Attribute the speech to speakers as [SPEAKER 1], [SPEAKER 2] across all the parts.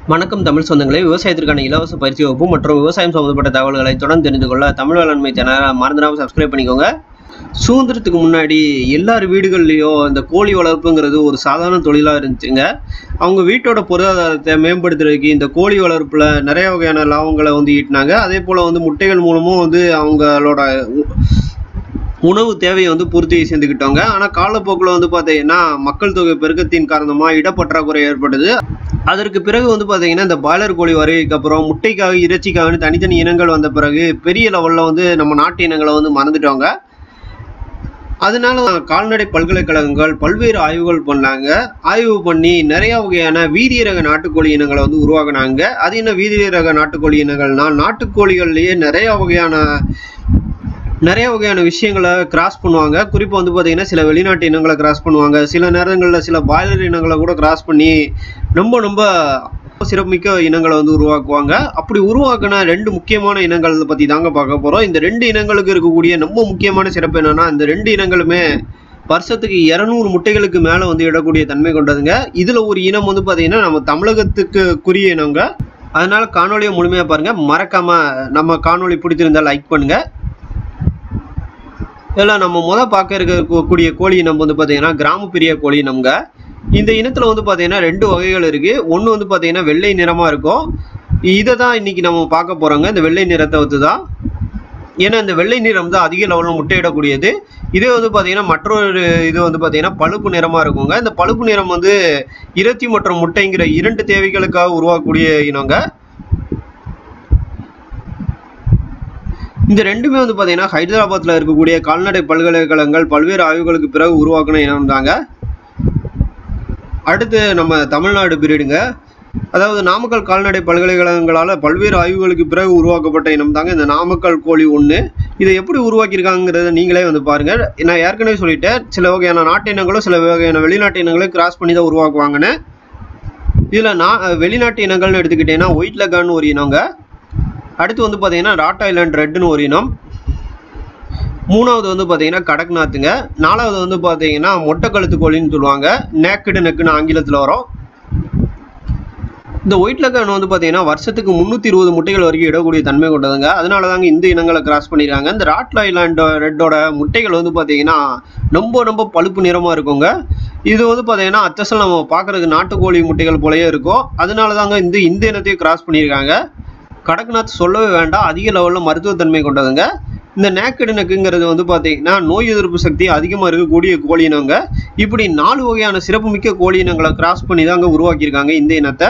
[SPEAKER 1] வணக்கம் தமிழ் சொந்தங்களே விவசாயத்திற்கான இலவச பயிற்சி வகுப்பு மற்றும் விவசாயம் சம்பந்தப்பட்ட தகவல்களை தொடர்ந்து தெரிந்து கொள்ள தமிழ் வேளாண்மை சேனலை மறந்துடாம சப்ஸ்கிரைப் பண்ணிக்கோங்க சுதந்திரத்துக்கு முன்னாடி எல்லார் வீடுகள்லையும் இந்த கோழி வளர்ப்புங்கிறது ஒரு சாதாரண தொழிலாக இருந்துச்சுங்க அவங்க வீட்டோட பொருளாதாரத்தை மேம்படுத்துறதுக்கு இந்த கோழி வளர்ப்பில் நிறைய வகையான லாபங்களை வந்து ஈட்டினாங்க அதே போல் வந்து முட்டைகள் மூலமும் வந்து அவங்களோட உ- உணவு தேவையை வந்து பூர்த்தி செஞ்சுக்கிட்டோங்க ஆனால் காலப்போக்கில் வந்து பார்த்தீங்கன்னா மக்கள் தொகை பெருக்கத்தின் காரணமாக இடப்பற்றாக்குறை ஏற்பட்டது அதற்கு பிறகு வந்து பார்த்தீங்கன்னா இந்த பாய்லர் கோழி வருகைக்கு அப்புறம் முட்டைக்காக இறைச்சிக்காக தனித்தனி இனங்கள் வந்த பிறகு பெரிய லெவலில் வந்து நம்ம நாட்டு இனங்களை வந்து மறந்துட்டோங்க அதனால கால்நடை பல்கலைக்கழகங்கள் பல்வேறு ஆய்வுகள் பண்ணாங்க ஆய்வு பண்ணி நிறைய வகையான வீரிய ரக நாட்டுக்கோழி இனங்களை வந்து உருவாக்குனாங்க அது என்ன வீரிய ரக நாட்டுக்கோழி இனங்கள்னா நாட்டுக்கோழிகள்லயே நிறைய வகையான நிறைய வகையான விஷயங்களை கிராஸ் பண்ணுவாங்க குறிப்பாக வந்து பார்த்தீங்கன்னா சில வெளிநாட்டு இனங்களை கிராஸ் பண்ணுவாங்க சில நேரங்களில் சில பாய்லர் இனங்களை கூட கிராஸ் பண்ணி ரொம்ப ரொம்ப சிறப்புமிக்க இனங்களை வந்து உருவாக்குவாங்க அப்படி உருவாக்கின ரெண்டு முக்கியமான இனங்கள் பற்றி தாங்க பார்க்க போகிறோம் இந்த ரெண்டு இனங்களுக்கு இருக்கக்கூடிய ரொம்ப முக்கியமான சிறப்பு என்னன்னா இந்த ரெண்டு இனங்களுமே வருஷத்துக்கு இரநூறு முட்டைகளுக்கு மேலே வந்து இடக்கூடிய தன்மை கொண்டதுங்க இதில் ஒரு இனம் வந்து பார்த்தீங்கன்னா நம்ம தமிழகத்துக்கு குறிய இனங்க அதனால காணொலியை முழுமையாக பாருங்க மறக்காம நம்ம காணொளி பிடிச்சிருந்தா லைக் பண்ணுங்க இதில் நம்ம முத பார்க்க இருக்கக்கூடிய கோழி இனம் வந்து பார்த்தீங்கன்னா கிராமப்பிரிய கோழி இனம்ங்க இந்த இனத்தில் வந்து பார்த்தீங்கன்னா ரெண்டு வகைகள் இருக்குது ஒன்று வந்து பார்த்தீங்கன்னா வெள்ளை நிறமாக இருக்கும் இதை தான் இன்னைக்கு நம்ம பார்க்க போகிறோங்க இந்த வெள்ளை நிறத்தை வந்து தான் ஏன்னா இந்த வெள்ளை நிறம் தான் அதிக லெவலில் முட்டையிடக்கூடியது இதே வந்து பார்த்தீங்கன்னா மற்றொரு இது வந்து பார்த்தீங்கன்னா பழுப்பு நிறமாக இருக்குங்க இந்த பழுப்பு நிறம் வந்து இறைச்சி மற்றும் முட்டைங்கிற இரண்டு தேவைகளுக்காக உருவாக்கக்கூடிய இனங்க இந்த ரெண்டுமே வந்து பார்த்தீங்கன்னா ஹைதராபாத்தில் இருக்கக்கூடிய கால்நடை பல்கலைக்கழகங்கள் பல்வேறு ஆய்வுகளுக்கு பிறகு உருவாக்கின இனம் தாங்க அடுத்து நம்ம தமிழ்நாடு பிரீடுங்க அதாவது நாமக்கல் கால்நடை பல்கலைக்கழகங்களால் பல்வேறு ஆய்வுகளுக்கு பிறகு உருவாக்கப்பட்ட இனம் தாங்க இந்த நாமக்கல் கோழி ஒன்று இதை எப்படி உருவாக்கியிருக்காங்கிறத நீங்களே வந்து பாருங்க நான் ஏற்கனவே சொல்லிட்டேன் சில வகையான நாட்டு இனங்களும் சில வகையான வெளிநாட்டு இனங்களும் கிராஸ் பண்ணி தான் உருவாக்குவாங்கன்னு இதில் நான் வெளிநாட்டு இனங்கள்னு எடுத்துக்கிட்டீங்கன்னா ஒயிட் லெகான்னு ஒரு இனங்க அடுத்து வந்து பார்த்தீங்கன்னா ராட் ஐலாண்ட் ரெட்னு ஒரு இனம் மூணாவது வந்து பார்த்தீங்கன்னா கடக்நாத்துங்க நாலாவது வந்து பார்த்தீங்கன்னா மொட்டை கழுத்து கோழின்னு சொல்லுவாங்க நேக்கடு நெக்குன்னு ஆங்கிலத்தில் வரும் இந்த ஒயிட் லெக்கான் வந்து பார்த்தீங்கன்னா வருஷத்துக்கு முந்நூற்றி இருபது முட்டைகள் வரைக்கும் இடக்கூடிய தன்மை கொண்டதுங்க அதனால தாங்க இந்த இனங்களை கிராஸ் பண்ணிடுறாங்க இந்த ராட் ஐலாண்ட் ரெட்டோட முட்டைகள் வந்து பார்த்தீங்கன்னா ரொம்ப ரொம்ப பழுப்பு நிறமாக இருக்குங்க இது வந்து பார்த்தீங்கன்னா அச்சசல் நம்ம பார்க்குறதுக்கு நாட்டுக்கோழி முட்டைகள் போலயே இருக்கும் அதனால தாங்க இந்த இந்த இனத்தையும் கிராஸ் பண்ணியிருக்காங்க கடக்நாத் சொல்லவே வேண்டாம் அதிக லெவலில் மருத்துவத்தன்மை கொண்டதுங்க இந்த நேக்கடு நெக்குங்கிறது வந்து பார்த்தீங்கன்னா நோய் எதிர்ப்பு சக்தி அதிகமாக இருக்கக்கூடிய கோழி இனங்க இப்படி நாலு வகையான சிறப்புமிக்க கோழி இனங்களை கிராஸ் பண்ணி தாங்க உருவாக்கியிருக்காங்க இந்த இனத்தை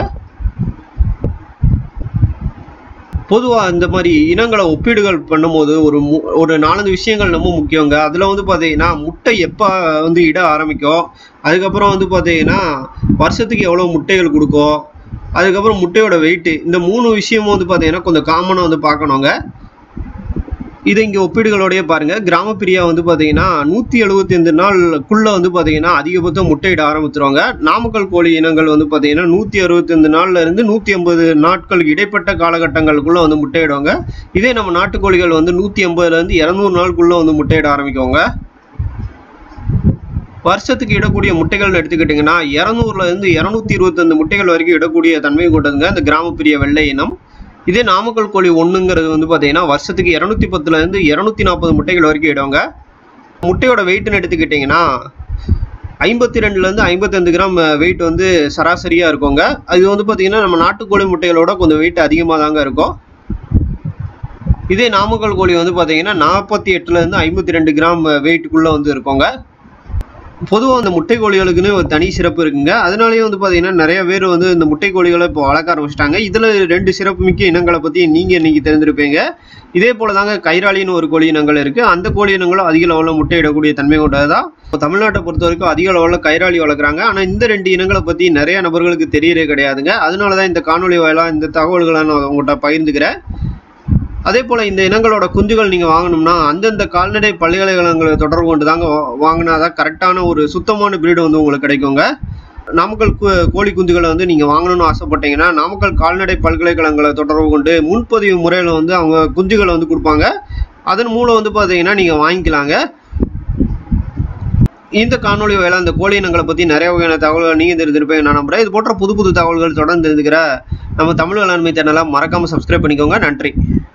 [SPEAKER 1] பொதுவாக இந்த மாதிரி இனங்களை ஒப்பீடுகள் பண்ணும்போது ஒரு மு- ஒரு நாலஞ்சு விஷயங்கள் ரொம்ப முக்கியங்க அதில் வந்து பார்த்தீங்கன்னா முட்டை எப்போ வந்து இட ஆரம்பிக்கும் அதுக்கப்புறம் வந்து பார்த்தீங்கன்னா வருஷத்துக்கு எவ்வளோ முட்டைகள் கொடுக்கும் அதுக்கப்புறம் முட்டையோட வெயிட்டு இந்த மூணு விஷயமும் வந்து பார்த்தீங்கன்னா கொஞ்சம் காமனாக வந்து பார்க்கணுங்க இதை இங்கே ஒப்பீடுகளோடய பாருங்க கிராமப்பிரியா வந்து பார்த்தீங்கன்னா நூற்றி எழுபத்தைந்து நாளுக்குள்ள வந்து பார்த்தீங்கன்னா அதிகபட்சம் முட்டையிட ஆரம்பிச்சிருவாங்க நாமக்கல் கோழி இனங்கள் வந்து பார்த்தீங்கன்னா நூற்றி அறுபத்தைந்து நாள்ல இருந்து நூற்றி ஐம்பது நாட்களுக்கு இடைப்பட்ட காலகட்டங்களுக்குள்ள வந்து முட்டையிடுவாங்க இதே நம்ம நாட்டுக்கோழிகள் வந்து நூற்றி ஐம்பதுலேருந்து இரநூறு நாளுக்குள்ள வந்து முட்டையிட ஆரம்பிக்குவாங்க வருஷத்துக்கு இடக்கூடிய முட்டைகள்னு எடுத்துக்கிட்டிங்கன்னா இரநூறுல இருந்து இரநூத்தி இருபத்தஞ்சு முட்டைகள் வரைக்கும் இடக்கூடிய தன்மை கொண்டதுங்க இந்த கிராமப்பிரிய வெள்ளை இனம் இதே நாமக்கல் கோழி ஒன்றுங்கிறது வந்து பார்த்தீங்கன்னா வருஷத்துக்கு இரநூத்தி பத்துலேருந்து இரநூத்தி நாற்பது முட்டைகள் வரைக்கும் இடுவாங்க முட்டையோட வெயிட்னு எடுத்துக்கிட்டிங்கன்னா ஐம்பத்தி ரெண்டுலேருந்து ஐம்பத்தஞ்சு கிராம் வெயிட் வந்து சராசரியாக இருக்குங்க அது வந்து பார்த்தீங்கன்னா நம்ம நாட்டுக்கோழி முட்டைகளோட கொஞ்சம் வெயிட் அதிகமாக தாங்க இருக்கும் இதே நாமக்கல் கோழி வந்து பார்த்தீங்கன்னா நாற்பத்தி எட்டுலேருந்து ஐம்பத்தி ரெண்டு கிராம் வெயிட்டுக்குள்ளே வந்து இருக்குங்க பொதுவாக அந்த முட்டை கோழிகளுக்குன்னு ஒரு தனி சிறப்பு இருக்குங்க அதனாலேயே வந்து பார்த்தீங்கன்னா நிறைய பேர் வந்து இந்த முட்டை கோழிகளை இப்போ வளர்க்க ஆரம்பிச்சிட்டாங்க இதில் ரெண்டு சிறப்புமிக்க இனங்களை பற்றி நீங்கள் இன்னைக்கு தெரிஞ்சிருப்பீங்க இதே போல தாங்க கைராளின்னு ஒரு கோழி இனங்கள் இருக்குது அந்த கோழி இனங்களும் அதிக லெவலில் முட்டையிடக்கூடிய தன்மை கொண்டதா தமிழ்நாட்டை பொறுத்த வரைக்கும் அதிக லெவலில் கைராளி வளர்க்குறாங்க ஆனால் இந்த ரெண்டு இனங்களை பற்றி நிறைய நபர்களுக்கு தெரியறே கிடையாதுங்க அதனால தான் இந்த காணொலி வாயிலாக இந்த தகவல்களை நான் உங்கள்கிட்ட பகிர்ந்துக்கிறேன் அதே போல் இந்த இனங்களோட குஞ்சுகள் நீங்கள் வாங்கணும்னா அந்தந்த கால்நடை பல்கலைக்கழகங்களை தொடர்பு கொண்டு தாங்க வா- வாங்கினாதான் கரெக்டான ஒரு சுத்தமான பிரீடு வந்து உங்களுக்கு கிடைக்குங்க நாமக்கல் கு- கோழி குஞ்சுகளை வந்து நீங்கள் வாங்கணும்னு ஆசைப்பட்டீங்கன்னா நாமக்கல் கால்நடை பல்கலைக்கழகங்களை தொடர்பு கொண்டு முன்பதிவு முறையில் வந்து அவங்க குஞ்சுகளை வந்து கொடுப்பாங்க அதன் மூலம் வந்து பார்த்தீங்கன்னா நீங்கள் வாங்கிக்கலாங்க இந்த காணொலி வேலை அந்த கோழி இனங்களை பற்றி நிறைய வகையான தகவல்கள் நீங்கள் தெரிஞ்சிருப்பீங்க நான் நம்புறேன் இது போன்ற புது புது தகவல்கள் தொடர்ந்து தெரிஞ்சுக்கிற நம்ம தமிழ் வேளாண்மை சேனலை மறக்காமல் சப்ஸ்கிரைப் பண்ணிக்கோங்க நன்றி